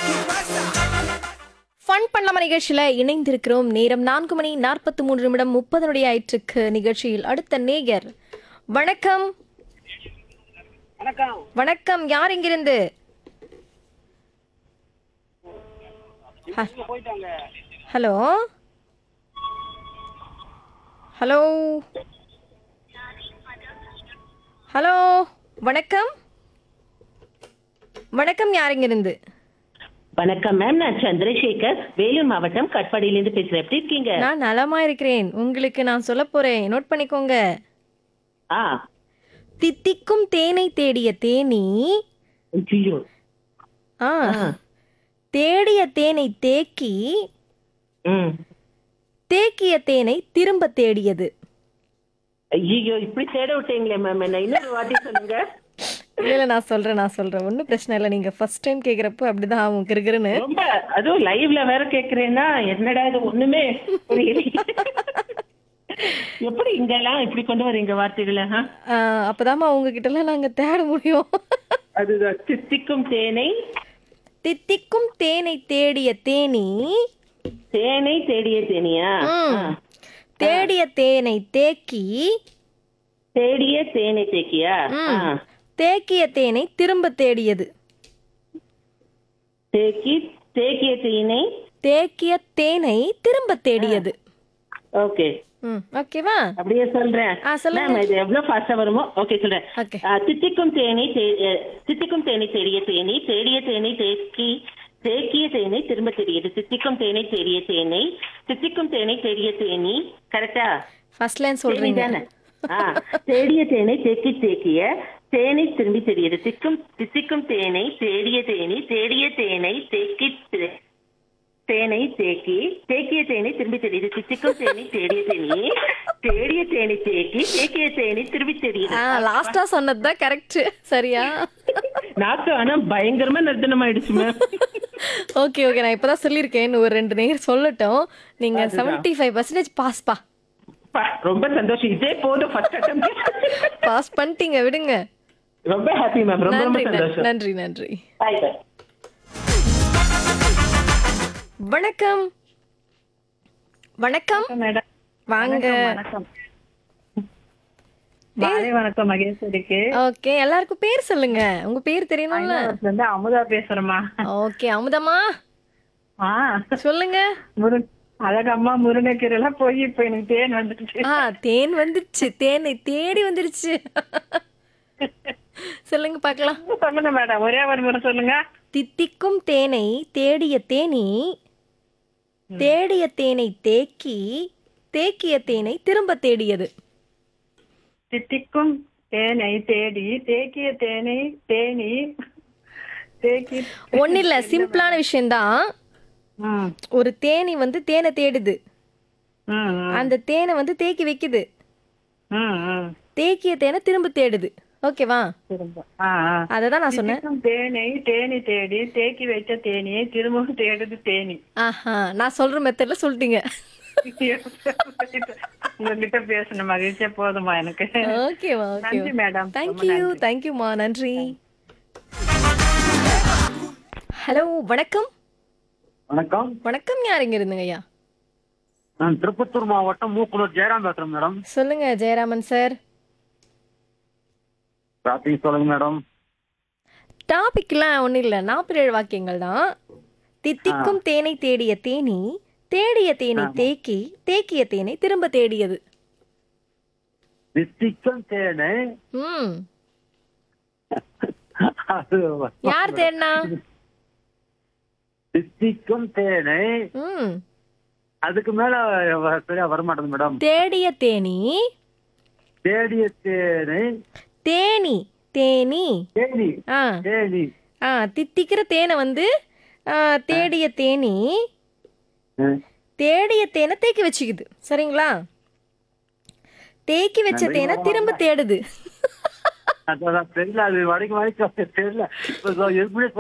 Fun பண்ணலாமா நிகழ்ச்சியில இணைந்திருக்கிறோம் நேரம் நான்கு மணி நாற்பத்தி மூன்று நிமிடம் முப்பது நொடி ஆயிற்றுக்கு நிகழ்ச்சியில் அடுத்த நேயர் வணக்கம் வணக்கம் வணக்கம் யார் இங்கிருந்து இங்க போயிட்டாங்க ஹலோ ஹலோ ஹலோ வணக்கம் வணக்கம் யார் இங்கிருந்து வணக்கம் மேம் நான் சந்திரசேகர் வேலூர் மாவட்டம் கட்பாடியிலிருந்து பேசுறேன் எப்படி இருக்கீங்க நான் நலமா இருக்கிறேன் உங்களுக்கு நான் சொல்ல போறேன் நோட் பண்ணிக்கோங்க ஆ தித்திக்கும் தேனை தேடிய தேனி ஐயோ ஆ தேடிய தேனை தேக்கி ம் தேக்கிய தேனை திரும்ப தேடியது ஐயோ இப்படி தேட விட்டீங்களே மேம் என்ன இன்னொரு வாட்டி சொல்லுங்க இல்ல இல்ல நான் சொல்றேன் நான் சொல்றேன் ஒன்றும் பிரச்சனை இல்லை நீங்க ஃபர்ஸ்ட் டைம் கேக்குறப்போ அப்படிதான் ஆகும் கிருகிருன்னு ரொம்ப அதுவும் லைவ்ல வேற கேக்குறேன்னா என்னடா இது ஒண்ணுமே புரியலையே. எப்படி இங்கெல்லாம் இப்படி கொண்டு வரீங்க வார்த்தைகளை ஆ? ஆ, அப்பதாம்மா உங்ககிட்ட எல்லாம் நாங்க தேட முடியும் அதுதான் சித்திக்கும் தேனை தித்திக்கும் தேனை தேடிய தேனி தேனை தேடிய தேனியா ம். ஆ. தேடிய தேனை தேக்கி தேடிய தேனை தேக்கியா ம். ஆ. தேக்கிய தேனை திரும்ப தேடியது தேக்கி தேக்கிய தேனை தேக்கிய தேனை திரும்ப தேடியது ஓகே ம் ஓகேவா அப்படியே சொல்றேன் ஆ, சொல்லுங்க. மேம் இது எவ்வளவு ஃபாஸ்டா வருமோ ஓகே சொல்றேன் ஓகே ஆ, தித்திக்கும் தேனி தே- அ, தித்திக்கும் தேனி தேடிய தேனி தேடிய தேனை தேக்கி தேக்கிய தேனை திரும்ப தெரியுது தித்திக்கும் தேனை தேடிய தேனை தித்திக்கும் தேனை தேடிய தேனி கரெக்டா ஃபர்ஸ்ட் லைன் சொல்றீங்க தானே ஆ, தேடிய தேனை தேக்கி தேக்கிய தேனை திரும்பி தெரியுது திக்கும் தித்திக்கும் தேனை தேடிய தேனி தேடிய தேனை தேக்கி தே- தேனை தேக்கி தேக்கிய தேனை திரும்பி தெரியுது தித்திக்கும் தேனை தேடிய தேனி தேடிய தேனை தேக்கி தேக்கிய தேனை திரும்பி தெரியுது ஆ லாஸ்டா சொன்னதுதான் கரெக்ட் சரியா நாக்கு ஆனா பயங்கரமா நர்த்தனம் ஆயிடுச்சு மேம் ஓகே ஓகே நான் இப்பதான் சொல்லியிருக்கேன் இன்னும் ஒரு ரெண்டு நேரம் சொல்லட்டும் நீங்க செவன்டி ஃபைவ் பர்சன்டேஜ் பாஸ்பா ரொம்ப சந்தோஷம் இதே போதும் ஃபர்ஸ்ட் அட்டம் பாஸ் பண்ணிட்டீங்க விடுங்க ரொம்ப ஹாப்பி மேம் ரொம்ப ரொம்ப நன்றி நன்றி, சந்தோஷம் நன்றி நன்றி பாய் பாய் வணக்கம் வணக்கம் மேடம் வாங்க வணக்கம் மாலை வணக்கம் மகேஸ்வரிக்கு ஓகே எல்லாருக்கும் பேர் சொல்லுங்க உங்க பேர் தெரியணும்ல ஐநாவரத்துல இருந்து அமுதா பேசுறேம்மா ஓகே அமுதமா ஆ சொல்லுங்க முரு அழகம்மா முருங்கைக்கீரை எல்லாம் போய் இப்ப எனக்கு தேன் வந்துடுச்சு ஆ தேன் வந்துருச்சு தேனை தேடி வந்துருச்சு சொல்லுங்க பார்க்கலாம் சொல்லுங்க மேடம் ஒரே ஒரு முறை சொல்லுங்க தித்திக்கும் தேனை தேடிய தேனி தேடிய தேனை தேக்கி தேக்கிய தேனை திரும்ப தேடியது தித்திக்கும் தேனை தேடி தேக்கிய தேனை தேனி தேக்கி ஒன்னும் இல்ல சிம்பிளான விஷயம்தான் ம் ஒரு தேனி வந்து தேனை தேடுது ம் ம், அந்த தேனை வந்து தேக்கி வைக்குது ம் ம் தேக்கிய தேனை திரும்ப தேடுது ஓகேவா திரும்ப ஆ ஆ அதை தான் நான் சொன்னேன் தித்திக்கும் தேனை தேனி தேடி தேக்கி வைத்த தேனியை திரும்பவும் தேடுது தேனி ஆஹா நான் சொல்ற மெத்தட்ல சொல்லிட்டீங்க உங்ககிட்ட பேசின மகிழ்ச்சியா போதுமா எனக்கு ஓகேவா நன்றி ஓகே மேடம் தேங்க்யூ தேங்க்யூமா நன்றி ஹலோ வணக்கம் வணக்கம் வணக்கம் யார் இங்க இருந்துங்க ஐயா நான் திருப்பத்தூர் மாவட்டம் மூக்குனூர் ஜெயராம் பேசுறேன் மேடம் சொல்லுங்க ஜெயராமன் சார் டாபிக் சொல்லுங்க மேடம் டாபிக்லாம் ஒன்றும் இல்லை நாற்பது ஏழு வாக்கியங்கள் தான் தித்திக்கும் தேனை தேடிய தேனி தேடிய தேனை தேக்கி தேக்கிய தேனை திரும்ப தேடியது தித்திக்கும் தேனு ம் அது யார் தேடினா தித்திக்கும் தேனு ம் அதுக்கு மேல வ- சரியா வரமாட்டேங்குது மேடம் தேடிய தேனி தேடிய தேனு தேனி தேனி தேனி ஆ தேனி ஆ தித்திக்கிற தேனை வந்து ஆ, தேடிய தேனி ம். தேடிய தேனை தேக்கி வச்சுக்குது சரிங்களா தேக்கி வச்ச தேனை திரும்ப தேடுது அதான் தெரியல அது வரைக்கும் வரைக்கும் தெரியல இப்ப எப்படி